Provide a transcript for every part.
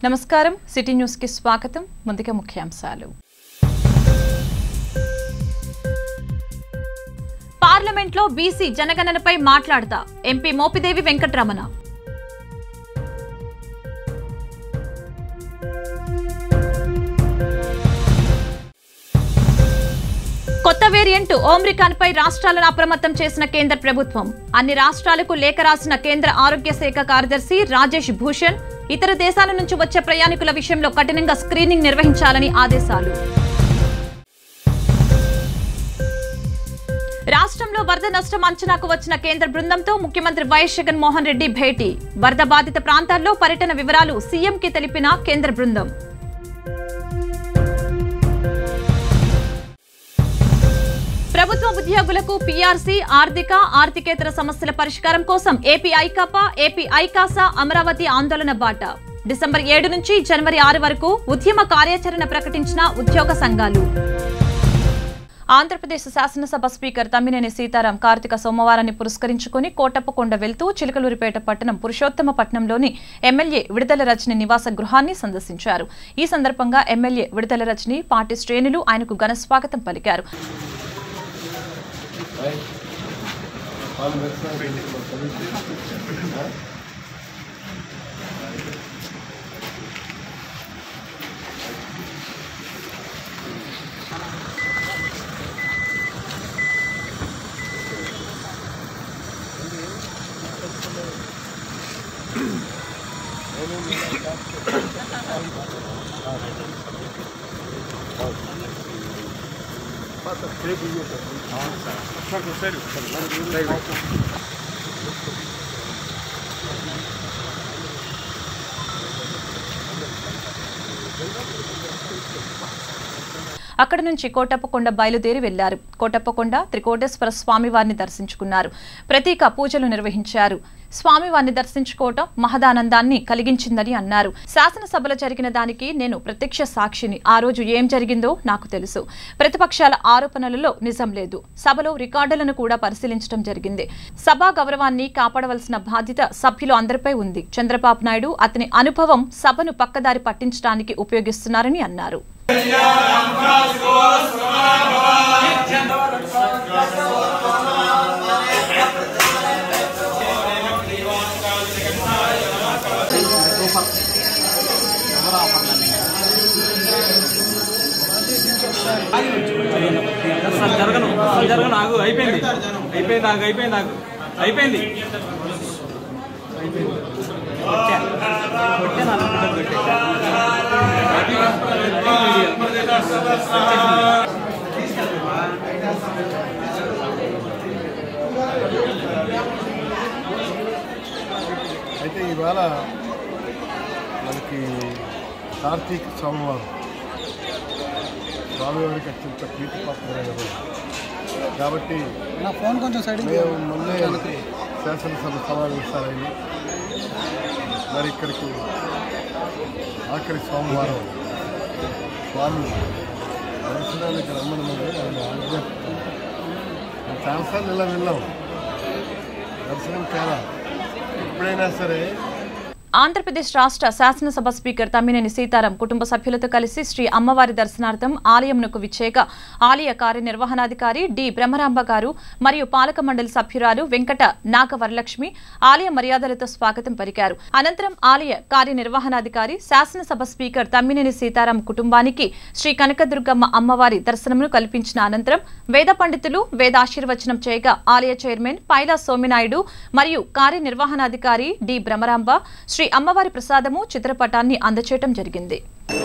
నమస్కారం city news కి స్వాగతం ముందుగా ముఖ్యాంశాలు పార్లమెంట్లో బీసీ జనగణనపై మాట్లాడతా ఎంపీ మోపిదేవి వెంకటరమణ కొత్త వేరియంట్ ఓమ్రికాన్ పై రాష్ట్రాలను అప్రమత్తం చేసిన కేంద్ర ప్రభుత్వం అన్ని రాష్ట్రాలకు లేఖ రాసిన కేంద్ర ఆరోగ్య శాఖ కార్యదర్శి రాజేష్ భూషణ్ ఇతర దేశాల నుంచి వచ్చే ప్రయాణికుల విషయంలో కఠినంగా స్క్రీనింగ్ నిర్వహించాలని ఆదేశాలు రాష్ట్రంలో వరద నష్టం అంచనాకు వచ్చిన కేంద్ర బృందంతో ముఖ్యమంత్రి వైఎస్ జగన్మోహన్ రెడ్డి భేటీ వరద బాధిత ప్రాంతాల్లో పర్యటన వివరాలు సీఎంకి తెలిపిన కేంద్ర బృందం ప్రభుత్వ ఉద్యోగులకు పీఆర్సీ ఆర్థిక ఆర్థికేతర సమస్యల పరిష్కారం కోసం ఏపీ ఐకాపా ఏపీ ఐకాసా అమరావతి ఆందోళన బాట డిసెంబర్ ఏడు నుంచి జనవరి ఆరు వరకు ఉద్యమ కార్యాచరణ ప్రకటించిన ఉద్యోగ సంఘాలు ఆంధ్రప్రదేశ్ శాసనసభ స్పీకర్ తమ్మినేని సీతారాం కార్తీక సోమవారాన్ని పురస్కరించుకుని కోటప్పకొండ వెళ్తూ చిలకలూరిపేట పట్టణం పురుషోత్తమపట్నంలోని ఎమ్మెల్యే విడుదల రజని నివాస గృహాన్ని సందర్శించారు ఈ సందర్భంగా ఎమ్మెల్యే విడుదల రజని పార్టీ శ్రేణులు ఆయనకు ఘన స్వాగతం పలికారు అక్కడి నుంచి కోటప్పకొండ బయలుదేరి వెళ్లారు కోటప్పకొండ త్రికోటేశ్వర స్వామివారిని దర్శించుకున్నారు ప్రతీక పూజలు నిర్వహించారు స్వామివారిని దర్శించుకోవటం మహదానందాన్ని కలిగించిందని అన్నారు శాసనసభలో జరిగిన దానికి నేను ప్రత్యక్ష సాక్షిని ఆ రోజు ఏం జరిగిందో నాకు తెలుసు ప్రతిపక్షాల ఆరోపణలలో నిజం లేదు సభలో రికార్డులను కూడా పరిశీలించడం జరిగింది సభా గౌరవాన్ని కాపాడవలసిన బాధ్యత సభ్యులు అందరిపై ఉంది చంద్రబాబు నాయుడు అతని అనుభవం సభను పక్కదారి పట్టించడానికి ఉపయోగిస్తున్నారని అన్నారు అసలు జరగను అసలు జరగను నాకు అయిపోయింది అయిపోయింది నాకు అయిపోయింది నాకు అయిపోయింది కొట్టా. కొట్టా నా అనుకుంటా కొట్టా. అయితే ఇవాళ మనకి కార్తీక సోమవారం స్వామివారికి అత్యంత ప్రీతిపాత్రమైన రోజు కాబట్టి నా ఫోన్ కొంచెం సైడ్ మేము మొన్నే శాసనసభ సమావేశాలైంది మరి ఇక్కడికి ఆఖరి సోమవారం స్వామి దర్శనానికి రమ్మని మరి ఆయన ఆజ్ఞాపిస్తారు మేము చాలాసార్లు ఇలా వెళ్ళాం దర్శనం చాలా ఎప్పుడైనా సరే ఆంధ్రప్రదేశ్ రాష్ట్ర శాసనసభ స్పీకర్ తమ్మినేని సీతారాం కుటుంబ సభ్యులతో కలిసి శ్రీ అమ్మవారి దర్శనార్థం ఆలయంనకు విచ్చేక ఆలయ కార్యనిర్వహణాధికారి డి బ్రహ్మరాంబ గారు మరియు పాలక మండలి సభ్యురాలు వెంకట నాగ వరలక్ష్మి ఆలయ మర్యాదలతో స్వాగతం పలికారు అనంతరం ఆలయ కార్యనిర్వహణాధికారి శాసనసభ స్పీకర్ తమ్మినేని సీతారాం కుటుంబానికి శ్రీ కనకదుర్గమ్మ అమ్మవారి దర్శనమును కల్పించిన అనంతరం వేద పండితులు వేదాశీర్వచనం చేయగా ఆలయ చైర్మన్ పైలా సోమినాయుడు మరియు కార్యనిర్వహణాధికారి డి బ్రహ్మరాంబ శ్రీ అమ్మవారి ప్రసాదము చిత్రపటాన్ని అందచేయటం జరిగింది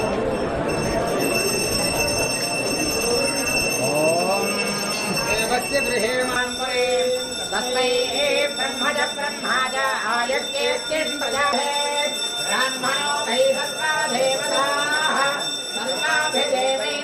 देवस्य गृहे मान्वरे तस्मै ब्रह्मज ब्रह्माज आयज्ञेत्यन् प्रजाहे ब्राह्मणो वै सर्वा देवताः सर्वाभिदेवै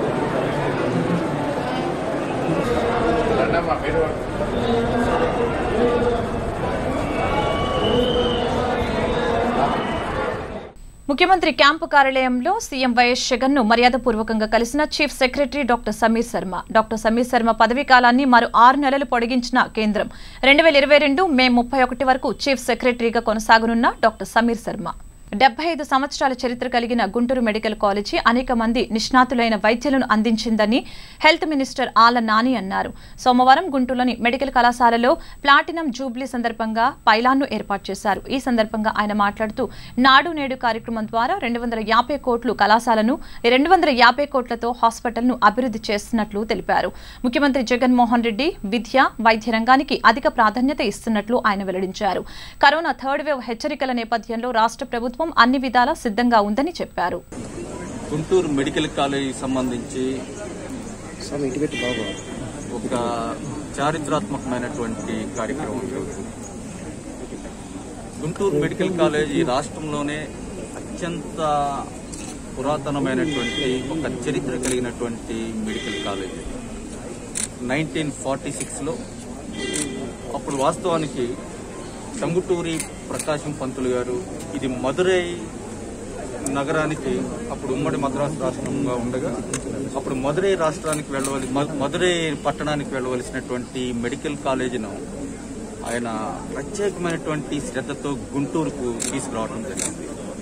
ముఖ్యమంత్రి క్యాంపు కార్యాలయంలో సీఎం వైఎస్ జగన్ ను మర్యాదపూర్వకంగా కలిసిన chief secretary doctor Sameer Sharma doctor Sameer Sharma పదవీ కాలాన్ని మరో ఆరు నెలలు పొడిగించిన కేంద్రం రెండు వేల ఇరవై రెండు మే ముప్పై ఒకటి వరకు చీఫ్ సెక్రటరీగా కొనసాగనున్న డాక్టర్ సమీర్ శర్మ డెబ్బై ఐదు సంవత్సరాల చరిత్ర కలిగిన గుంటూరు మెడికల్ కాలేజీ అనేక మంది నిష్ణాతులైన వైద్యులను అందించిందని హెల్త్ మినిస్టర్ ఆల నాని అన్నారు సోమవారం గుంటూరులోని మెడికల్ కళాశాలలో ప్లాటినం జూబ్లీ సందర్భంగా పైలాన్ను ఏర్పాటు చేశారు ఈ సందర్భంగా ఆయన మాట్లాడుతూ నాడు నేడు కార్యక్రమం ద్వారా రెండు వందల యాభై కోట్లు కళాశాలను రెండు వందల యాభై కోట్లతో హాస్పిటల్ను అభివృద్ధి చేస్తున్నట్లు తెలిపారు ముఖ్యమంత్రి జగన్మోహన్ రెడ్డి విద్య వైద్య రంగానికి అధిక ప్రాధాన్యత ఇస్తున్నట్లు ఆయన వెల్లడించారు కరోనా థర్డ్ వేవ్ హెచ్చరికల నేపథ్యంలో రాష్ట్ర ప్రభుత్వం అన్ని విధాలా సిద్ధంగా ఉందని చెప్పారు గుంటూరు మెడికల్ కాలేజీ సంబంధించి ఒక చారిత్రాత్మకమైనటువంటి కార్యక్రమం ఈరోజు. గుంటూరు మెడికల్ కాలేజీ రాష్ట్రంలోనే అత్యంత పురాతనమైనటువంటి ఒక చరిత్ర కలిగినటువంటి మెడికల్ కాలేజీ నైన్టీన్ ఫార్టీ సిక్స్లో అప్పుడు వాస్తవానికి టంగుటూరి ప్రకాశం పంతులు గారు ఇది మదురై నగరానికి అప్పుడు ఉమ్మడి మద్రాసు రాష్ట్రంగా ఉండగా అప్పుడు మదురై రాష్ట్రానికి వెళ్ళవలసి మ- మదురై పట్టణానికి వెళ్ళవలసినటువంటి మెడికల్ కాలేజీను ఆయన ప్రత్యేకమైనటువంటి శ్రద్ధతో గుంటూరుకు తీసుకురావడం జరిగింది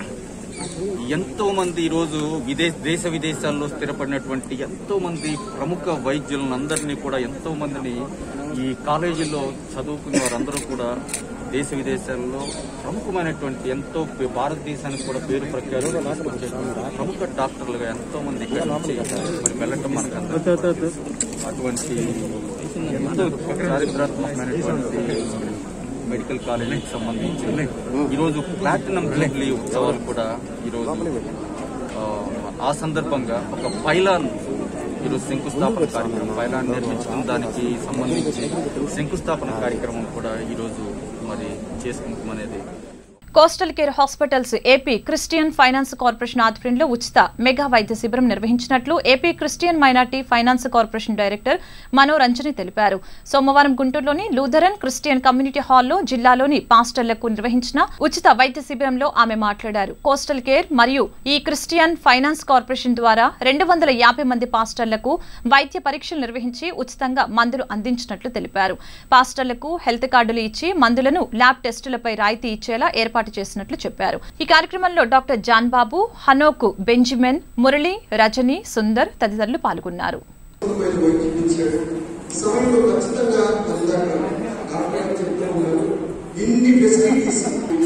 ఎంతో మంది ఈరోజు విదేశ దేశ విదేశాల్లో స్థిరపడినటువంటి ఎంతో మంది ప్రముఖ వైద్యులను అందరినీ కూడా ఎంతో మందిని ఈ కాలేజీలో చదువుకున్న వారందరూ కూడా దేశ విదేశాల్లో ప్రముఖమైనటువంటి ఎంతో పే- భారతదేశానికి కూడా పేరు ప్రఖ్యాతులు తీసుకొచ్చేటువంటి ప్రముఖ డాక్టర్లుగా ఎంతో మంది ఇక్కడ నుంచి మరి వెళ్ళటం మనకు అందరికీ అటువంటి ఎంతో చారిత్రాత్మకమైనటువంటి మెడికల్ కాలేజీకి సంబంధించి ఈరోజు ప్లాటినం జూబ్లీ ఉత్సవాలు కూడా ఈరోజు ఆ, ఆ సందర్భంగా ఒక పైలాన్ ఈరోజు శంకుస్థాపన కార్యక్రమం పైలాన్ నిర్మించడం దానికి సంబంధించి శంకుస్థాపన కార్యక్రమం కూడా ఈరోజు మరి చేసుకుంటాం అనేది coastal care hospitals AP Christian finance corporation ఆధ్వర్యంలో ఉచిత మెగా వైద్య శిబిరం నిర్వహించినట్లు AP Christian minority finance corporation director Mano Ranjani తెలిపారు సోమవారం గుంటూరులోని లూథరన్ క్రిస్టియన్ కమ్యూనిటీ హాల్లో జిల్లాలోని పాస్టర్లకు నిర్వహించిన ఉచిత వైద్య శిబిరంలో ఆమె మాట్లాడారు కోస్టల్ కేర్ మరియు ఈ క్రిస్టియన్ ఫైనాన్స్ కార్పొరేషన్ ద్వారా రెండు వందల యాభై మంది పాస్టర్లకు వైద్య పరీక్షలు నిర్వహించి ఉచితంగా మందులు అందించినట్లు తెలిపారు పాస్టర్లకు హెల్త్ కార్డులు ఇచ్చి మందులను ల్యాబ్ టెస్టులపై రాయితీ ఇచ్చేలా ఏర్పాటు చేసినట్లు చెప్పారు ఈ కార్యక్రమంలో డాక్టర్ జాన్ బాబు హనోకు బెంజిమెన్ మురళి రజని సుందర్ తదితరులు పాల్గొన్నారు వైద్యం వైద్యం ఇచ్చాడు ఈ సమయంలో ఖచ్చితంగా ఇందాక డాక్టర్ గారు చెప్తూ ఉన్నారు ఇన్ని ఫెసిలిటీస్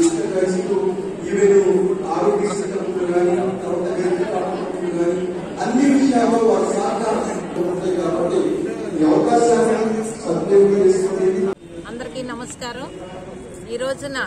ఈవెన్ ఆరోగ్య సెటప్లు కానీ తర్వాత హెల్త్ డిపార్ట్మెంట్లు కానీ అన్ని విషయాల్లో వారి సహకారం ఉంటాయి కాబట్టి ఈ అవకాశాన్ని సద్వినియోగం చేసుకోండి అందరికీ నమస్కారం ఈ రోజున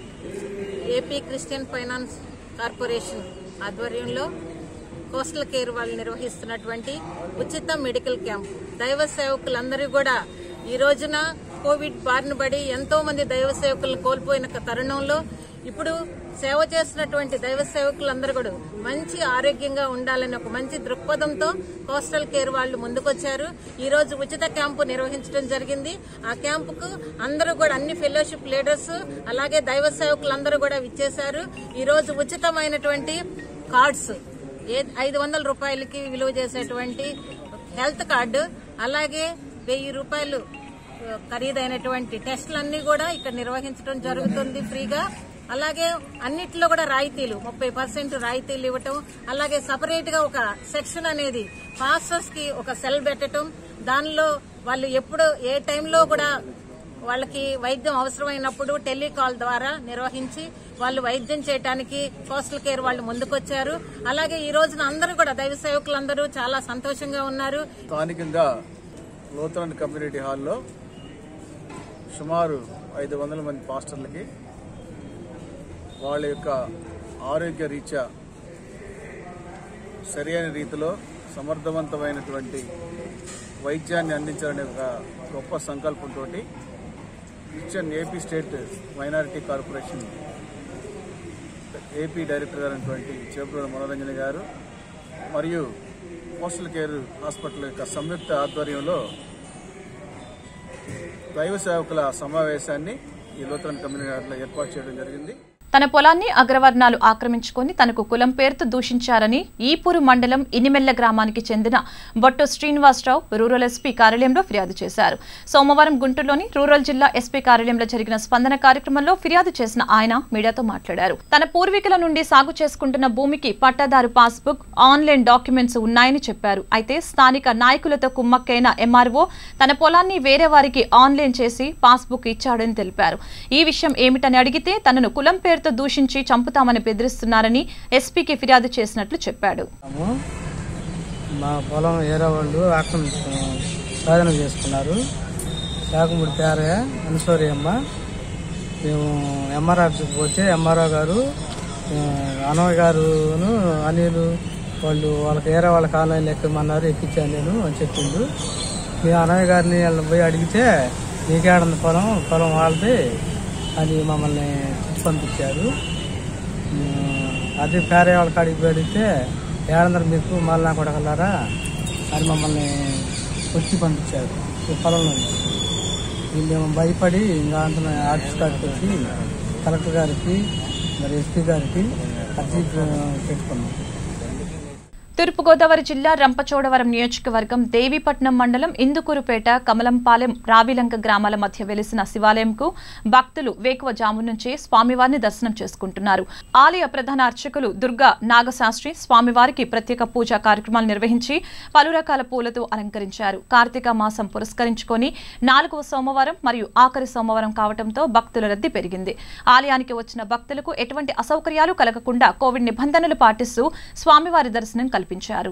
ఏపీ క్రిస్టియన్ ఫైనాన్స్ కార్పొరేషన్ ఆధ్వర్యంలో కోస్టల్ కేర్ వాళ్ళు నిర్వహిస్తున్నటువంటి ఉచిత మెడికల్ క్యాంప్ దైవ సేవకులందరూ కూడా ఈ రోజున కోవిడ్ బారిన పడి ఎంతో మంది దైవ సేవకులను కోల్పోయిన తరుణంలో ఇప్పుడు సేవ చేస్తున్నటువంటి దైవ సేవకులందరూ కూడా మంచి ఆరోగ్యంగా ఉండాలని ఒక మంచి దృక్పథంతో కోస్టల్ కేర్ వాళ్ళు ముందుకొచ్చారు ఈ రోజు ఉచిత క్యాంపు నిర్వహించడం జరిగింది ఆ క్యాంపుకు అందరూ కూడా అన్ని ఫెలోషిప్ లీడర్స్ అలాగే దైవ సేవకులందరూ కూడా విచ్చేశారు ఈ రోజు ఉచితమైనటువంటి కార్డ్స్ ఏ ఐదు వందల రూపాయలకి విలువ చేసేటువంటి హెల్త్ కార్డు అలాగే వెయ్యి రూపాయలు ఆ, ఖరీదైనటువంటి టెస్టులన్నీ కూడా ఇక్కడ నిర్వహించడం జరుగుతుంది ఫ్రీగా అలాగే అన్నిట్లో కూడా రాయితీలు ముప్పై పర్సెంట్ రాయితీలు ఇవ్వటం అలాగే సపరేట్ గా ఒక సెక్షన్ అనేది పాస్టర్స్ కి ఒక సెల్ పెట్టడం దానిలో వాళ్ళు ఎప్పుడు ఏ టైంలో కూడా వాళ్ళకి వైద్యం అవసరమైనప్పుడు టెలికాల్ ద్వారా నిర్వహించి వాళ్ళు వైద్యం చేయడానికి కోస్టల్ కేర్ వాళ్ళు ముందుకొచ్చారు అలాగే ఈ రోజున అందరూ కూడా దైవ సేవకులందరూ చాలా సంతోషంగా ఉన్నారు స్థానికంగా లూథరన్ కమ్యూనిటీ హాల్లో సుమారు ఐదు వందల మంది పాస్టర్లకి వాళ్ళ యొక్క ఆరోగ్య రీత్యా సరైన రీతిలో సమర్థవంతమైనటువంటి వైద్యాన్ని అందించాలనే ఒక గొప్ప సంకల్పంతో Christian AP state minority corporation AP director గారైనటువంటి చేపూరు మనోరంజన గారు మరియు పోస్టల్ కేర్ హాస్పిటల్ యొక్క సంయుక్త ఆధ్వర్యంలో దైవ సేవకుల సమావేశాన్ని ఈ లూథరన్ కమ్యూనిటీ హాల్లో ఏర్పాటు చేయడం జరిగింది తన పొలాన్ని అగ్రవర్ణాలు ఆక్రమించుకొని తనకు కులం పేరుతో దూషించారని ఈపూరు మండలం ఇనిమెల్ల గ్రామానికి చెందిన బొట్టు శ్రీనివాసరావు రూరల్ ఎస్పీ కార్యాలయంలో ఫిర్యాదు చేశారు సోమవారం గుంటూరులోని రూరల్ జిల్లా ఎస్పీ కార్యాలయంలో జరిగిన స్పందన కార్యక్రమంలో ఫిర్యాదు చేసిన ఆయన మీడియాతో మాట్లాడారు తన పూర్వీకుల నుండి సాగు చేసుకుంటున్న భూమికి పట్టాదారు పాస్బుక్ ఆన్లైన్ డాక్యుమెంట్స్ ఉన్నాయని చెప్పారు అయితే స్థానిక నాయకులతో కుమ్మక్కైన ఎంఆర్ఓ తన పొలాన్ని వేరే వారికి ఆన్లైన్ చేసి పాస్బుక్ ఇచ్చాడని తెలిపారు ఈ విషయం ఏమిటని అడిగితే తనను కులం పేరుతో దూషించి చంపుతామని బెదిరిస్తున్నారని ఎస్పీకి ఫిర్యాదు చేసినట్లు చెప్పాడు ఉన్నాము. మా పొలం ఏరే వాళ్ళు ఆక్రమించు స్వాధీనం చేసుకున్నారు శాఖముడి పేరయ్య అనసూరి అమ్మ మేము ఎంఆర్ ఆఫీస్కి పోతే ఎంఆర్ఓ గారు ఆ, అనయ్య గారును అనిలు వాళ్ళు వాళ్ళకి ఏరే వాళ్ళకి ఆన్లైన్ ఎక్కమన్నారు ఎక్కించాను నేను అని చెప్పిండు మీ అనయ్య గారిని వాళ్ళని పోయి అడిగితే నీకేడుంది పొలం పొలం వాళ్ళది అని మమ్మల్ని ఇచ్చి పంపించారు ఉమ్, అదే పేరే వాళ్ళ కాడికి పోయి అడిగితే ఏడందరు మీకు మళ్ళా కొడగలరా అని మమ్మల్ని వచ్చి పంపించారు ఈ పొలంలో నుంచి వీళ్ళు మేము భయపడి ఇంకా అంత ఆఫీస్ కాడికి వచ్చి కలెక్టర్ గారికి మరి ఎస్పీ గారికి అర్జీ పెట్టుకున్నాం తూర్పుగోదావరి జిల్లా రంపచోడవరం నియోజకవర్గం దేవీపట్నం మండలం ఇందుకూరుపేట కమలంపాలెం రావిలంక గ్రామాల మధ్య వెలిసిన శివాలయంకు భక్తులు వేకువ జాము నుంచి స్వామివారిని దర్శనం చేసుకుంటున్నారు ఆలయ ప్రధాన అర్చకులు దుర్గా నాగశాస్త్రి స్వామివారికి ప్రత్యేక పూజా కార్యక్రమాలు నిర్వహించి పలు రకాల పూలతో అలంకరించారు కార్తీక మాసం పురస్కరించుకొని నాలుగవ సోమవారం మరియు ఆఖరి సోమవారం కావడంతో భక్తుల రద్దీ పెరిగింది ఆలయానికి వచ్చిన భక్తులకు ఎటువంటి అసౌకర్యాలు కలగకుండా కోవిడ్ నిబంధనలు పాటిస్తూ స్వామివారి దర్శనం కల్పించారు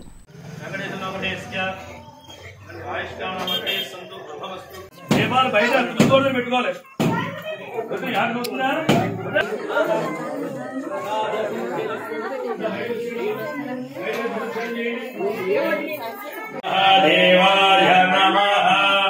దీపాలు బయట తులసి పెట్టుకోవాలి కొంచెం యాడ్ అవుతుందా? దేవాయ నమః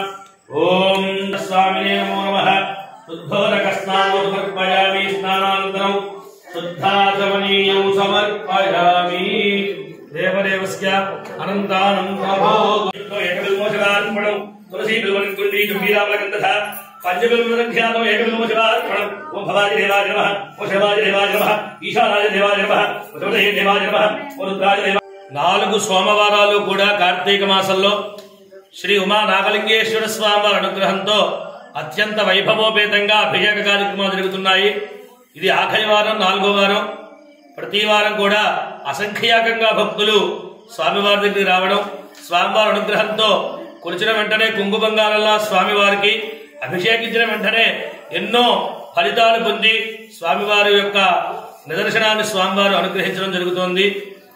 ఓం స్వామినే నమో నమః శుద్ధోదక స్నానం సమర్పయామి స్నానానంతరం శుద్ధాచమనీయం సమర్పయామి దేవదేవస్య అనంతానంతభో ఏకవిమోచనార్పణం తులసీ బిల్వనికుండి గంభీరామలకందథ పంచబిల్వనఖ్యాతం ఏకవిమోచనార్పణం ఓం భవాజి దేవాయ నమః ఓ శివాజి దేవాయ నమః ఈశానాయ దేవాయ నమః ఓ శివదయ దేవాయ నమః ఓ రుద్రాయ దేవ నాలుగు సోమవారాలు కూడా కార్తీక మాసంలో శ్రీ ఉమా నాగలింగేశ్వర స్వామి వారి అనుగ్రహంతో అత్యంత వైభవోపేతంగా అభిషేక కార్యక్రమాలు జరుగుతున్నాయి ఇది ఆఖరి వారం నాలుగో వారం ప్రతి వారం కూడా అసంఖ్యాకంగా భక్తులు స్వామివారి దగ్గరికి రావడం స్వామివారి అనుగ్రహంతో కొలిచిన వెంటనే కుంగు బంగారల్లా స్వామివారికి అభిషేకించిన వెంటనే ఎన్నో ఫలితాలు పొంది స్వామివారి యొక్క నిదర్శనాన్ని స్వామివారు అనుగ్రహించడం జరుగుతోంది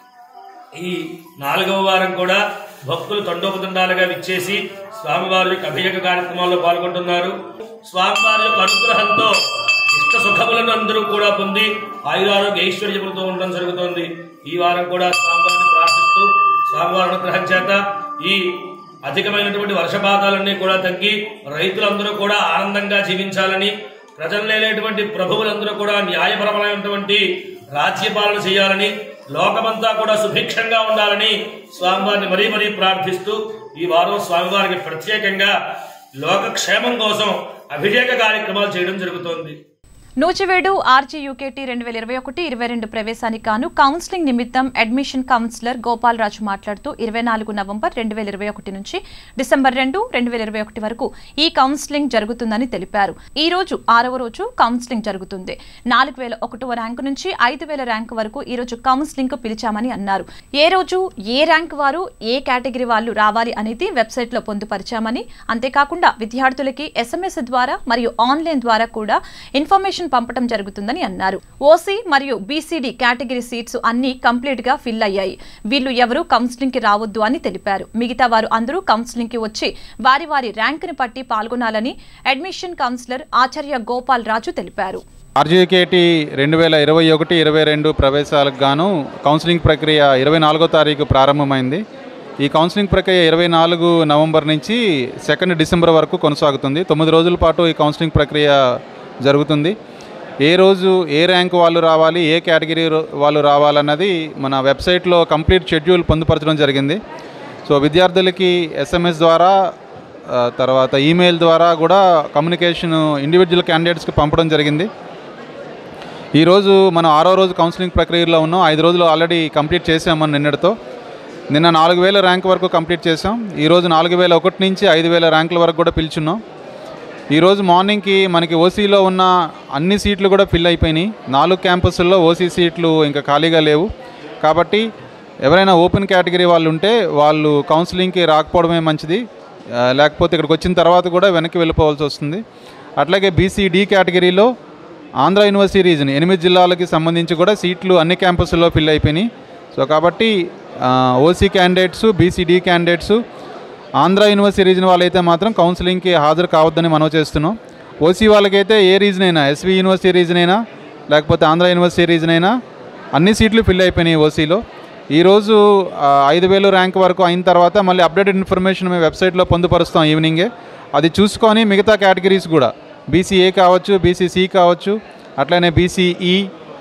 ఈ నాలుగవ వారం కూడా భక్తులు తండోపతండాలుగా విచ్చేసి స్వామివారి యొక్క అభిషేక కార్యక్రమాల్లో పాల్గొంటున్నారు స్వామివారి యొక్క అనుగ్రహంతో ఇష్ట సుఖములను అందరూ కూడా పొంది ఆయురారోగ్య ఐశ్వర్యములతో ఉండడం జరుగుతోంది ఈ వారం కూడా స్వామివారిని ప్రార్థిస్తూ స్వామివారి అనుగ్రహం చేత ఈ అధికమైనటువంటి వర్షపాతాలన్నీ కూడా తగ్గి రైతులందరూ కూడా ఆనందంగా జీవించాలని ప్రజలు లేనటువంటి ప్రభువులందరూ కూడా న్యాయపరమైనటువంటి రాజ్యపాలన చేయాలని లోకమంతా కూడా సుభిక్షంగా ఉండాలని స్వామివారిని మరీ మరీ ప్రార్థిస్తూ ఈ వారం స్వామివారికి ప్రత్యేకంగా లోకక్షేమం కోసం అభిషేక కార్యక్రమాలు చేయడం జరుగుతోంది నూచివేడు ఆర్జీ యూకేటీ రెండు వేల ఇరవై ఒకటి ఇరవై రెండు ప్రవేశానికి గాను కౌన్సిలింగ్ నిమిత్తం అడ్మిషన్ కౌన్సిలర్ గోపాల్ రాజు మాట్లాడుతూ ఇరవై నాలుగు నవంబర్ రెండు వేల ఇరవై ఒకటి నుంచి డిసెంబర్ రెండు రెండు వేల ఇరవై ఒకటి వరకు ఈ కౌన్సిలింగ్ జరుగుతుందని తెలిపారు ఈ రోజు ఆరవ రోజు కౌన్సిలింగ్ జరుగుతుంది నాలుగు వేల ఒకటవ ర్యాంకు నుంచి ఐదు వేల ర్యాంకు వరకు ఈ రోజు కౌన్సిలింగ్ కు పిలిచామని అన్నారు ఏ రోజు ఏ ర్యాంక్ వారు ఏ కేటగిరీ వాళ్ళు రావాలి అనేది వెబ్సైట్ లో పొందుపరిచామని అంతేకాకుండా విద్యార్థులకి ఎస్ఎంఎస్ ద్వారా మరియు ఆన్లైన్ ద్వారా కూడా ఇన్ఫర్మేషన్ పంపడం జరుగుతుందని అన్నారు ఓసీ మరియు బీసీడీ కేటగిరీ సీట్స్ అన్ని కంప్లీట్ గా ఫిల్ అయ్యాయి వీళ్ళు ఎవరు కౌన్సిలింగ్ కి రావద్దు అని తెలిపారు మిగతా వారు అందరూ కౌన్సిలింగ్ కి వచ్చి వారి వారి ర్యాంకుని పట్టి పాల్గొనాలని అడ్మిషన్ కౌన్సిలర్ ఆచార్య గోపాల్ రాజు తెలిపారు ఆర్జీకేటీ రెండు వేల ఇరవై ఒకటి ఇరవై రెండు ప్రవేశాలకు గాను కౌన్సిలింగ్ ప్రక్రియ ఇరవై నాలుగో తారీఖు ప్రారంభమైంది ఈ కౌన్సిలింగ్ ప్రక్రియ ఇరవై నాలుగు నవంబర్ నుంచి సెకండ్ డిసెంబర్ వరకు కొనసాగుతుంది తొమ్మిది రోజుల పాటు ఈ కౌన్సిలింగ్ ప్రక్రియ జరుగుతుంది ఏ రోజు ఏ ర్యాంక్ వాళ్ళు రావాలి ఏ కేటగిరీ రో- వాళ్ళు రావాలన్నది మన వెబ్సైట్లో కంప్లీట్ షెడ్యూల్ పొందుపరచడం జరిగింది సో విద్యార్థులకి ఎస్ఎంఎస్ ద్వారా ఆ, తర్వాత ఈమెయిల్ ద్వారా కూడా కమ్యూనికేషన్ ఇండివిజువల్ క్యాండిడేట్స్కి పంపడం జరిగింది ఈరోజు మనం ఆరో రోజు కౌన్సిలింగ్ ప్రక్రియలో ఉన్నాం ఐదు రోజులు ఆల్రెడీ కంప్లీట్ చేసామని నిన్నటితో నిన్న నాలుగు వేల ర్యాంక్ వరకు కంప్లీట్ చేసాం ఈరోజు నాలుగు వేల ఒకటి నుంచి ఐదు వేల ర్యాంకుల వరకు కూడా పిలుచున్నాం ఈరోజు మార్నింగ్కి మనకి ఓసీలో ఉన్న అన్ని సీట్లు కూడా ఫిల్ అయిపోయినాయి నాలుగు క్యాంపస్ల్లో ఓసీ సీట్లు ఇంకా ఖాళీగా లేవు కాబట్టి ఎవరైనా ఓపెన్ కేటగిరీ వాళ్ళు ఉంటే వాళ్ళు కౌన్సిలింగ్కి రాకపోవడమే మంచిది ఆ, లేకపోతే ఇక్కడికి వచ్చిన తర్వాత కూడా వెనక్కి వెళ్ళిపోవాల్సి వస్తుంది అట్లాగే బీసీ డి కేటగిరీలో ఆంధ్ర యూనివర్సిటీ రీజన్ ఎనిమిది జిల్లాలకి సంబంధించి కూడా సీట్లు అన్ని క్యాంపస్ల్లో ఫిల్ అయిపోయినాయి సో కాబట్టి OC candidates BCD candidates Andhra university region వాళ్ళైతే మాత్రం కౌన్సిలింగ్కి హాజరు కావద్దని మనవి చేస్తున్నాం ఓసీ వాళ్ళకైతే ఏ రీజన్ అయినా ఎస్వి యూనివర్సిటీ రీజన్ అయినా లేకపోతే ఆంధ్ర యూనివర్సిటీ రీజన్ అయినా అన్ని సీట్లు ఫిల్ అయిపోయినాయి ఓసీలో ఈరోజు ఆ, ఐదు వేలు ర్యాంక్ వరకు అయిన తర్వాత మళ్ళీ అప్డేటెడ్ ఇన్ఫర్మేషన్ మేము వెబ్సైట్లో పొందుపరుస్తాం ఈవినింగే అది చూసుకొని మిగతా కేటగిరీస్ కూడా బీసీఏ కావచ్చు బీసీసీ కావచ్చు అట్లనే బీసీఈ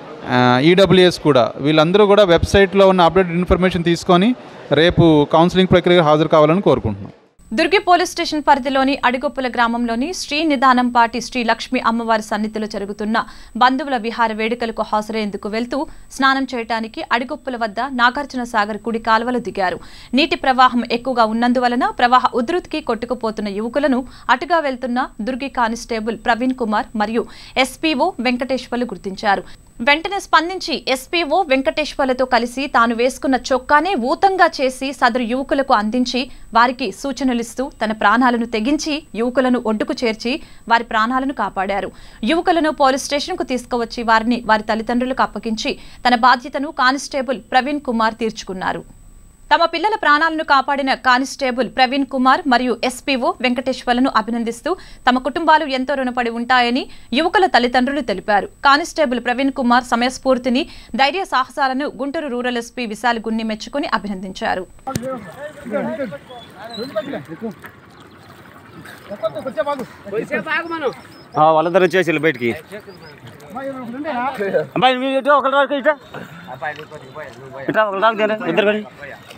ఈడబ్ల్యూఎస్ కూడా వీళ్ళందరూ కూడా వెబ్సైట్లో ఉన్న అప్డేటెడ్ ఇన్ఫర్మేషన్ తీసుకొని రేపు కౌన్సిలింగ్ ప్రక్రియకు హాజరు కావాలని కోరుకుంటున్నాం దుర్గి పోలీస్ స్టేషన్ పరిధిలోని అడిగొప్పుల గ్రామంలోని శ్రీ నిదానం పాటి శ్రీ లక్ష్మీ అమ్మవారి సన్నిధిలో జరుగుతున్న బంధువుల విహార వేడుకలకు హాజరయ్యేందుకు వెళ్తూ స్నానం చేయడానికి అడిగొప్పుల వద్ద నాగార్జున సాగర్ కుడి కాలువలు దిగారు నీటి ప్రవాహం ఎక్కువగా ఉన్నందువలన ప్రవాహ ఉధృతికి కొట్టుకుపోతున్న యువకులను అటుగా వెళ్తున్న దుర్గి కానిస్టేబుల్ ప్రవీణ్ కుమార్ మరియు ఎస్పీఓ వెంకటేశ్వర్లు గుర్తించారు వెంటనే స్పందించి ఎస్పీఓ వెంకటేశ్వర్లతో కలిసి తాను వేసుకున్న చొక్కానే ఊతంగా చేసి సదరు యువకులకు అందించి వారికి సూచనలిస్తూ తన ప్రాణాలను తెగించి యువకులను ఒడ్డుకు చేర్చి వారి ప్రాణాలను కాపాడారు యువకులను పోలీస్ స్టేషన్కు తీసుకువచ్చి వారిని వారి తల్లిదండ్రులకు అప్పగించి తన బాధ్యతను కానిస్టేబుల్ ప్రవీణ్ కుమార్ తీర్చుకున్నారు తమ పిల్లల ప్రాణాలను కాపాడిన కానిస్టేబుల్ ప్రవీణ్ కుమార్ మరియు ఎస్పీఓ వెంకటేశ్వర్లను అభినందిస్తూ తమ కుటుంబాలు ఎంతో రుణపడి ఉంటాయని యువకుల తల్లిదండ్రులు తెలిపారు కానిస్టేబుల్ ప్రవీణ్ కుమార్ సమయస్ఫూర్తిని ధైర్య సాహసాలను గుంటూరు రూరల్ ఎస్పీ విశాల్ గున్ని మెచ్చుకుని అభినందించారు వాళ్ళందరూ వచ్చేసి బయటికి అబ్బాయి మీరు ఇటు ఒకరి వరకు ఇట ఇట్లా ఒకరి దాకా తీయండి, ఇద్దరు కానీ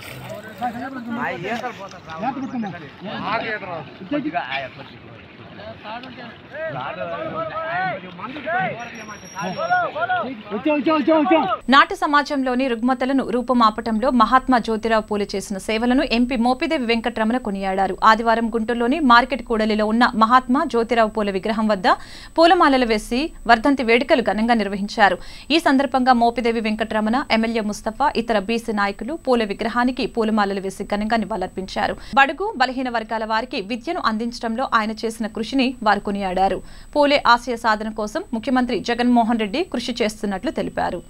నాటు సమాజంలోని రుగ్మతలను రూపుమాపటంలో మహాత్మా జ్యోతిరావు పూలే చేసిన సేవలను ఎంపీ మోపిదేవి వెంకట్రమణ కొనియాడారు ఆదివారం గుంటూరులోని మార్కెట్ కూడలిలో ఉన్న మహాత్మా జ్యోతిరావు పూల విగ్రహం వద్ద పూలమాలలు వేసి వర్ధంతి వేడుకలు ఘనంగా నిర్వహించారు ఈ సందర్భంగా మోపిదేవి వెంకట్రమణ ఎమ్మెల్యే ముస్తఫా ఇతర బీసీ నాయకులు పూల విగ్రహానికి పూలమాలలు వేసి ఘనంగా నివాళులర్పించారు బడుగు బలహీన వర్గాల వారికి విద్యను అందించడంలో ఆయన చేసిన కృషిని వారు కొనియాడారు పూలే ఆశయ సాధన కోసం ముఖ్యమంత్రి జగన్మోహన్ రెడ్డి కృషి చేస్తున్నట్లు తెలిపారు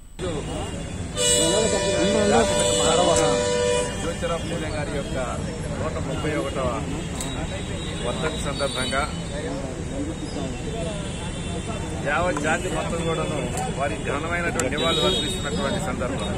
జ్యోతిరావు పూలే గారి యొక్క నూట ముప్పై ఒకటవ వర్ధంతి సందర్భంగా యావత్ జాతి మొత్తం కూడాను వారి ఘనమైనటువంటి నివాళులు అర్పిస్తున్నటువంటి సందర్భం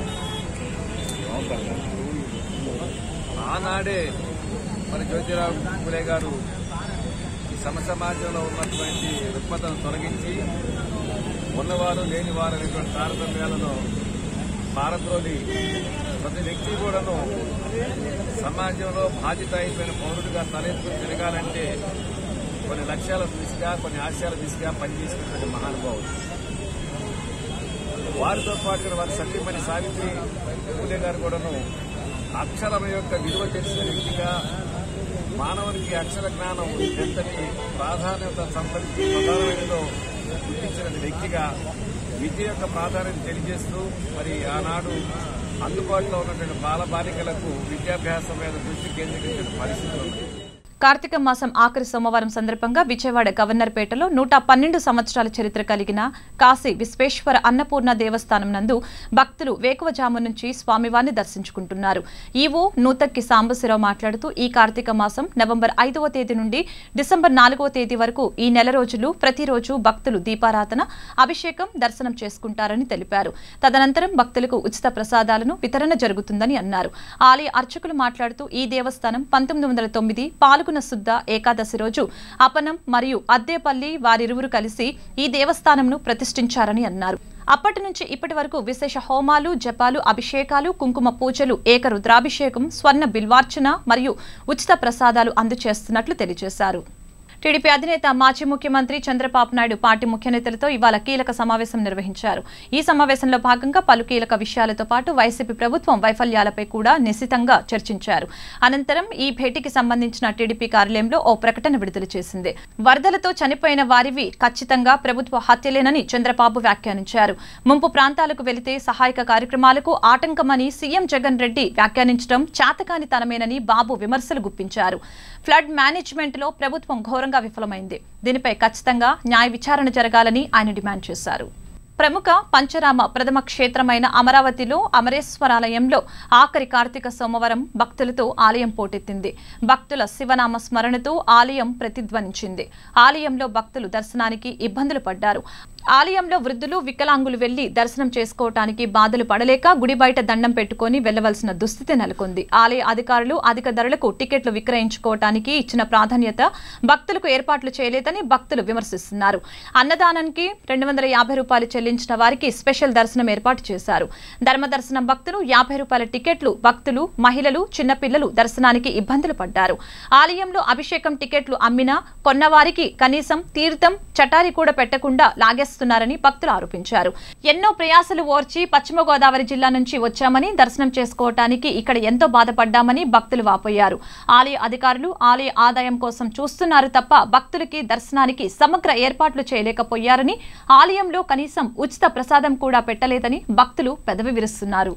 ఆనాడే మరి జ్యోతిరావు పూలే గారు ఈ సమ సమాజంలో ఉన్నటువంటి రుగ్మతను తొలగించి ఉన్నవారు లేనివారు అనేటువంటి తారతమ్యాలను పారద్రోలి ప్రతి వ్యక్తి కూడాను సమాజంలో బాధ్యత అయిపోయిన పౌరుడిగా తలెత్తుకుని తిరగాలంటే కొన్ని లక్ష్యాల దిశగా కొన్ని ఆశయాల దిశగా పనిచేసినటువంటి మహానుభావుడు వారితో పాటు వారి సతీమణి సావిత్రి పూలే గారు కూడాను అక్షరం యొక్క విలువ తెలిసిన వ్యక్తిగా మానవునికి అక్షర జ్ఞానం ఎంతటి ప్రాధాన్యత సంతరించి ప్రధానమైనదో గుర్తించిన వ్యక్తిగా విద్య యొక్క ప్రాధాన్యత తెలియజేస్తూ మరి ఆనాడు అందుబాటులో ఉన్నటువంటి బాల బాలికలకు విద్యాభ్యాసం మీద దృష్టి కేంద్రీకరించిన పరిస్థితులు ఉన్నాయి కార్తీక మాసం ఆఖరి సోమవారం సందర్భంగా విజయవాడ గవర్నర్పేటలో నూట పన్నెండు సంవత్సరాల చరిత్ర కలిగిన కాశీ విశ్వేశ్వర అన్నపూర్ణ దేవస్థానం నందు భక్తులు వేకువజాము నుంచి స్వామివారిని దర్శించుకుంటున్నారు ఈవో నూతక్కి సాంబశివరావు మాట్లాడుతూ ఈ కార్తీక మాసం నవంబర్ ఐదవ తేదీ నుండి డిసెంబర్ నాలుగవ తేదీ వరకు ఈ నెల రోజులు ప్రతిరోజు భక్తులు దీపారాధన అభిషేకం దర్శనం చేసుకుంటారని తెలిపారు తదనంతరం భక్తులకు ఉచిత ప్రసాదాలను వితరణ జరుగుతుందని అన్నారు ఆలయ అర్చకులు మాట్లాడుతూ ఈ దేవస్థానం పంతొమ్మిది వందల తొమ్మిది పాల్గొన శుద్ధ ఏకాదశి రోజు అపనం మరియు అద్దేపల్లి వారిరువురు కలిసి ఈ దేవస్థానంను ప్రతిష్ఠించారని అన్నారు అప్పటి నుంచి ఇప్పటి వరకు విశేష హోమాలు జపాలు అభిషేకాలు కుంకుమ పూజలు ఏక రుద్రాభిషేకం స్వర్ణ బిల్వార్చన మరియు ఉచిత ప్రసాదాలు అందజేస్తున్నట్లు తెలియజేశారు టీడీపీ అధినేత మాజీ ముఖ్యమంత్రి చంద్రబాబు నాయుడు పార్టీ ముఖ్య నేతలతో ఇవాళ కీలక సమావేశం నిర్వహించారు ఈ సమావేశంలో భాగంగా పలు కీలక విషయాలతో పాటు వైసీపీ ప్రభుత్వం వైఫల్యాలపై కూడా నిశితంగా చర్చించారు అనంతరం ఈ భేటీకి సంబంధించిన టీడీపీ కార్యాలయంలో ఓ ప్రకటన విడుదల చేసింది వరదలతో చనిపోయిన వారివి ఖచ్చితంగా ప్రభుత్వ హత్యలేనని చంద్రబాబు వ్యాఖ్యానించారు ముంపు ప్రాంతాలకు వెళితే సహాయక కార్యక్రమాలకు ఆటంకమని సీఎం జగన్ రెడ్డి వ్యాఖ్యానించడం చాతకానితనమేనని బాబు విమర్శలు గుప్పించారు ఫ్లడ్ మేనేజ్మెంట్ లో ప్రభుత్వం ఘోరంగా విఫలమైంది దీనిపై ఖచ్చితంగా న్యాయ విచారణ జరగాలని ఆయన డిమాండ్ చేశారు ప్రముఖ పంచరామ ప్రథమ క్షేత్రమైన అమరావతిలో అమరేశ్వరాలయంలో ఆఖరి కార్తీక సోమవారం భక్తులతో ఆలయం పోటెత్తింది భక్తుల శివనామ స్మరణతో ఆలయం ప్రతిధ్వనించింది ఆలయంలో భక్తులు దర్శనానికి ఇబ్బందులు పడ్డారు ఆలయంలో వృద్ధులు వికలాంగులు వెళ్లి దర్శనం చేసుకోవటానికి బాధలు పడలేక గుడి బయట దండం పెట్టుకుని వెళ్లవలసిన దుస్థితి నెలకొంది ఆలయ అధికారులు అధిక ధరలకు టికెట్లు విక్రయించుకోవటానికి ఇచ్చిన ప్రాధాన్యత భక్తులకు ఏర్పాట్లు చేయలేదని భక్తులు విమర్శిస్తున్నారు అన్నదానానికి రెండు వందల యాభై రూపాయలు చెల్లించిన వారికి స్పెషల్ దర్శనం ఏర్పాటు చేశారు ధర్మ దర్శనం భక్తులు యాభై రూపాయల టికెట్లు భక్తులు మహిళలు చిన్నపిల్లలు దర్శనానికి ఇబ్బందులు పడ్డారు ఆలయంలో అభిషేకం టికెట్లు అమ్మినా కొన్నవారికి కనీసం తీర్థం చటారి కూడా పెట్టకుండా లాగేస్తున్నారని భక్తులు ఆరోపించారు ఎన్నో ప్రయాసలు ఓర్చి పశ్చిమ గోదావరి జిల్లా నుంచి వచ్చామని దర్శనం చేసుకోవటానికి ఇక్కడ ఎంతో బాధపడ్డామని భక్తులు వాపోయారు ఆలయ అధికారులు ఆలయ ఆదాయం కోసం చూస్తున్నారు తప్ప భక్తులకి దర్శనానికి సమగ్ర ఏర్పాట్లు చేయలేకపోయారని ఆలయంలో కనీసం ఉచిత ప్రసాదం కూడా పెట్టలేదని భక్తులు పెదవి విరుస్తున్నారు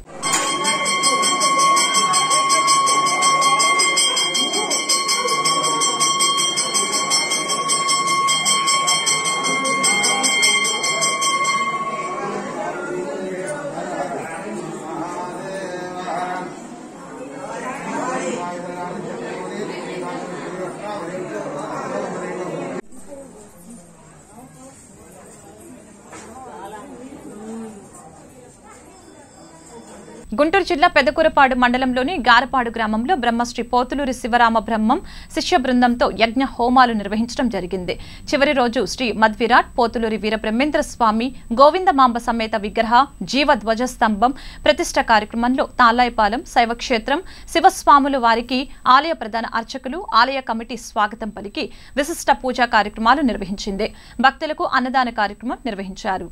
గుంటూరు జిల్లా పెదకూరపాడు మండలంలోని గారపాడు గ్రామంలో బ్రహ్మశ్రీ పోతులూరి శివరామ బ్రహ్మం శిష్య బృందంతో యజ్ఞ హోమాలు నిర్వహించడం జరిగింది చివరి రోజు శ్రీ మధ్విరాట్ పోతులూరి వీరబ్రహ్మేంద్ర స్వామి గోవిందమాంబ సమేత విగ్రహ జీవ ధ్వజస్తంభం ప్రతిష్ట కార్యక్రమంలో తాలాయపాలెం శైవక్షేత్రం శివస్వాములు వారికి ఆలయ ప్రధాన అర్చకులు ఆలయ కమిటీ స్వాగతం పలికి విశిష్ట పూజా కార్యక్రమాలు నిర్వహించింది భక్తులకు అన్నదాన కార్యక్రమం నిర్వహించారు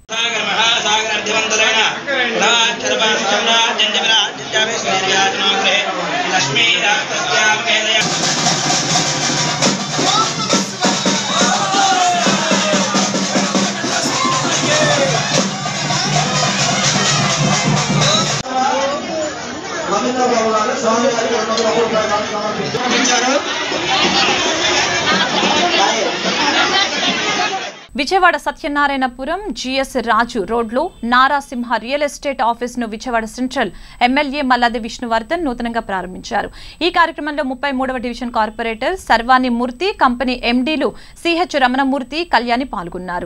విజయవాడ సత్యనారాయణపురం జిఎస్ రాజు రోడ్లో నారాసింహ రియల్ ఎస్టేట్ ఆఫీస్ ను విజయవాడ సెంట్రల్ ఎమ్మెల్యే మల్లాది విష్ణువర్ధన్ నూతనంగా ప్రారంభించారు ఈ కార్యక్రమంలో ముప్పై మూడవ division corporator Sarvani Murthy company ఎండీలు సిహెచ్ రమణమూర్తి కళ్యాణి పాల్గొన్నారు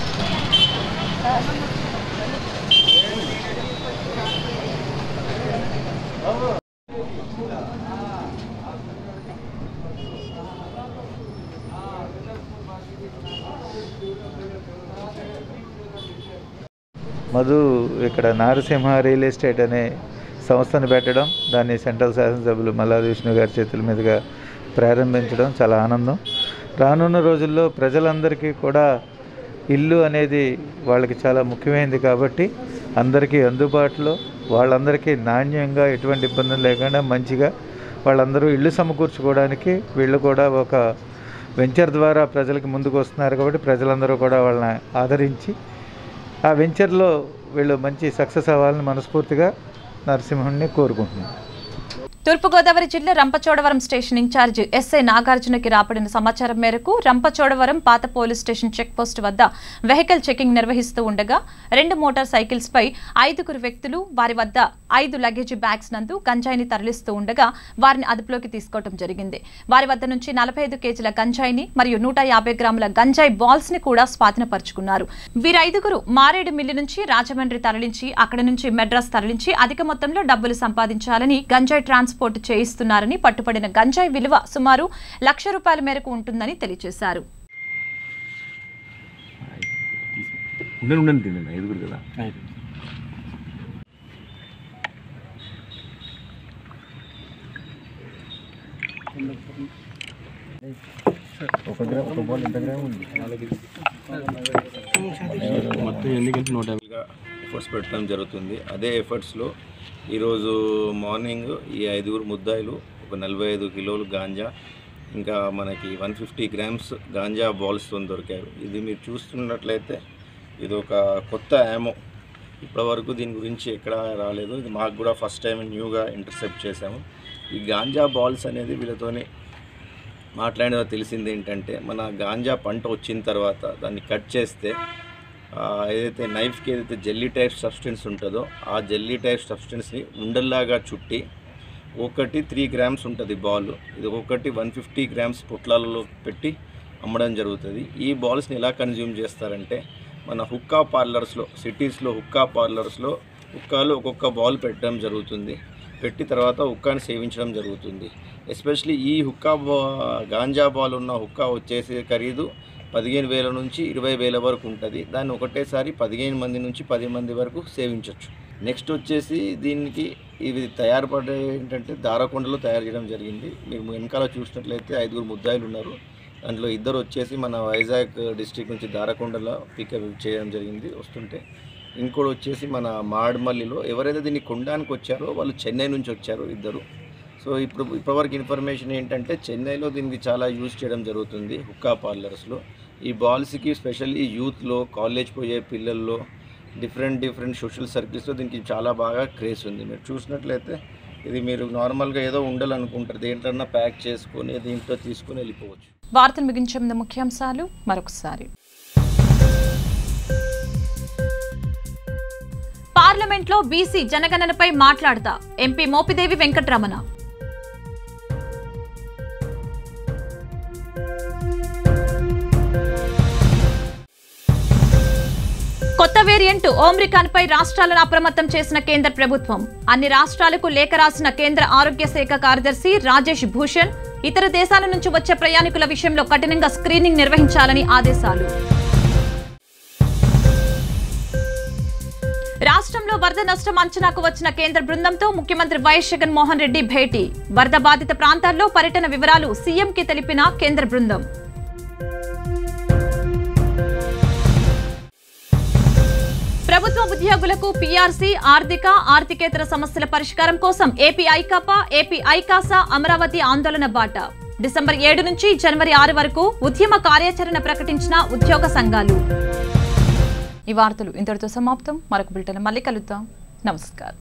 మధు ఇక్కడ నారసింహ రియల్ ఎస్టేట్ అనే సంస్థను పెట్టడం దాన్ని సెంట్రల్ శాసనసభ్యులు మల్లాది విష్ణు గారి చేతుల మీదుగా ప్రారంభించడం చాలా ఆనందం రానున్న రోజుల్లో ప్రజలందరికీ కూడా ఇల్లు అనేది వాళ్ళకి చాలా ముఖ్యమైనది కాబట్టి అందరికీ అందుబాటులో వాళ్ళందరికీ నాణ్యంగా ఎటువంటి ఇబ్బందులు లేకుండా మంచిగా వాళ్ళందరూ ఇల్లు సమకూర్చుకోవడానికి వీళ్ళు కూడా ఒక వెంచర్ ద్వారా ప్రజలకు ముందుకు వస్తున్నారు కాబట్టి ప్రజలందరూ కూడా వాళ్ళని ఆదరించి ఆ వెంచర్లో వీళ్ళు మంచి సక్సెస్ అవ్వాలని మనస్ఫూర్తిగా నరసింహుడిని కోరుకుంటున్నాను తూర్పుగోదావరి జిల్లా రంపచోడవరం స్టేషన్ ఇన్ఛార్జి ఎస్ఐ నాగార్జునకి రాబడిన సమాచారం మేరకు రంపచోడవరం పాత పోలీస్ స్టేషన్ చెక్ పోస్ట్ వద్ద వెహికల్ చెకింగ్ నిర్వహిస్తూ ఉండగా రెండు మోటార్ సైకిల్స్ పై ఐదుగురు వ్యక్తులు వారి వద్ద ఐదు లగేజ్ బ్యాగ్స్ నందు గంజాయిని తరలిస్తూ ఉండగా వారిని అదుపులోకి తీసుకోవడం జరిగింది వారి వద్ద నుంచి నలభై ఐదు కేజీల గంజాయిని మరియు నూట యాభై గ్రాముల గంజాయి బాల్స్ ని కూడా స్వాధీనపరుచుకున్నారు వీరైదుగురు మారేడు మిల్లి నుంచి రాజమండ్రి తరలించి అక్కడి నుంచి మెడ్రాస్ తరలించి అధిక మొత్తంలో డబ్బులు సంపాదించాలని గంజాయి ట్రాన్స్పోర్ట్ చేయిస్తున్నారని పట్టుబడిన గంజాయి విలువ సుమారు లక్ష రూపాయల మేరకు ఉంటుందని తెలియజేశారు ఉండను ఉండను తినండి ఐదుగురు కదా ఒక గ్రామ్ ఒక బాల్ ఎంత గ్రామ్ ఉంది మొత్తం ఎన్ని కలిపి నూట యాభై ఎఫర్ట్స్ పెట్టడం జరుగుతుంది అదే ఎఫర్ట్స్లో ఈరోజు మార్నింగ్ ఈ ఐదుగురు ముద్దాయిలు ఒక నలభై ఐదు కిలోలు గాంజా ఇంకా మనకి వన్ ఫిఫ్టీ గ్రామ్స్ గాంజా బాల్స్తో దొరికారు ఇది మీరు చూస్తున్నట్లయితే ఇది ఒక కొత్త యామో ఇప్పటివరకు దీని గురించి ఎక్కడ రాలేదు ఇది మాకు కూడా ఫస్ట్ టైం న్యూగా ఇంటర్సెప్ట్ చేసాము ఈ గాంజా బాల్స్ అనేది వీళ్ళతోని మాట్లాడిన తెలిసింది ఏంటంటే మన గాంజా పంట వచ్చిన తర్వాత దాన్ని కట్ చేస్తే ఆ, ఏదైతే నైఫ్కి ఏదైతే జెల్లీ టైప్ సబ్స్టెన్స్ ఉంటుందో ఆ జెల్లీ టైప్ సబ్స్టెన్స్ని ఉండల్లాగా చుట్టి ఒకటి త్రీ గ్రామ్స్ ఉంటుంది బాల్ ఇది ఒక్కొక్కటి వన్ ఫిఫ్టీ గ్రామ్స్ పొట్లాలలో పెట్టి అమ్మడం జరుగుతుంది ఈ బాల్స్ని ఎలా కన్జ్యూమ్ చేస్తారంటే మన హుక్కా పార్లర్స్లో సిటీస్లో హుక్కా పార్లర్స్లో హుక్కాలో ఒక్కొక్క బాల్ పెట్టడం జరుగుతుంది పెట్టి తర్వాత హుక్కాని సేవించడం జరుగుతుంది ఎస్పెషలీ ఈ హుక్కా బా గాంజా బాల్ ఉన్న హుక్కా వచ్చేసి ఖరీదు పదిహేను వేల నుంచి ఇరవై వేల వరకు ఉంటుంది దాన్ని ఒకటేసారి పదిహేను మంది నుంచి పది మంది వరకు సేవించవచ్చు నెక్స్ట్ వచ్చేసి దీనికి ఇవి తయారుపడే ఏంటంటే దారకొండలో తయారు చేయడం జరిగింది మీరు వెనకాల చూసినట్లయితే ఐదుగురు ముద్దాయిలు ఉన్నారు దాంట్లో ఇద్దరు వచ్చేసి మన వైజాగ్ డిస్ట్రిక్ట్ నుంచి దారకొండలో పికప్ చేయడం జరిగింది వస్తుంటే ఇంకోటి వచ్చేసి మన మాడమల్లిలో ఎవరైతే దీన్ని కొనడానికి వచ్చారో వాళ్ళు చెన్నై నుంచి వచ్చారు ఇద్దరు సో ఇప్పుడు ఇప్పటివరకు ఇన్ఫర్మేషన్ ఏంటంటే చెన్నైలో దీనికి చాలా యూజ్ చేయడం జరుగుతుంది హుక్కా పార్లర్స్లో ఈ బాల్స్కి స్పెషల్లీ యూత్లో కాలేజ్ పోయే పిల్లల్లో డిఫరెంట్ డిఫరెంట్ సోషల్ సర్కిల్స్లో దీనికి చాలా బాగా క్రేజ్ ఉంది మీరు చూసినట్లయితే ఇది మీరు నార్మల్గా ఏదో ఉండాలనుకుంటారు దేంట్లన్నా ప్యాక్ చేసుకొని దీంట్లో తీసుకొని వెళ్ళిపోవచ్చు వార్తలు ముగించే ముందు ముఖ్యాంశాలు మరొకసారి పార్లమెంట్లో బీసీ జనగణనపై మాట్లాడతా ఎంపీ మోపిదేవి వెంకటరమణ కొత్త వేరియంట్ ఓమ్రికాన్ పై రాష్ట్రాలను అప్రమత్తం చేసిన కేంద్ర ప్రభుత్వం అన్ని రాష్ట్రాలకు లేఖ రాసిన కేంద్ర ఆరోగ్య శాఖ కార్యదర్శి రాజేష్ భూషణ్ ఇతర దేశాల నుంచి వచ్చే ప్రయాణికుల విషయంలో కఠినంగా స్క్రీనింగ్ నిర్వహించాలని ఆదేశాలు రాష్ట్రంలో వరద నష్టం అంచనాకు వచ్చిన కేంద్ర బృందంతో ముఖ్యమంత్రి వైఎస్ జగన్మోహన్ రెడ్డి భేటీ వరద బాధిత ప్రాంతాల్లో పర్యటన వివరాలు సీఎంకి తెలిపిన కేంద్ర బృందం ప్రభుత్వ ఉద్యోగులకు పీఆర్సీ ఆర్థిక ఆర్థికేతర సమస్యల పరిష్కారం కోసం ఏపీ ఐకాపా ఏపీ ఐకాసా అమరావతి ఆందోళన బాట డిసెంబర్ ఏడు నుంచి జనవరి ఆరు వరకు ఉద్యమ కార్యాచరణ ప్రకటించిన ఉద్యోగ సంఘాలు ఈ వార్తలు ఇంతటితో సమాప్తం మరొక బిల్టన్ మళ్ళీ కలుద్దాం నమస్కారం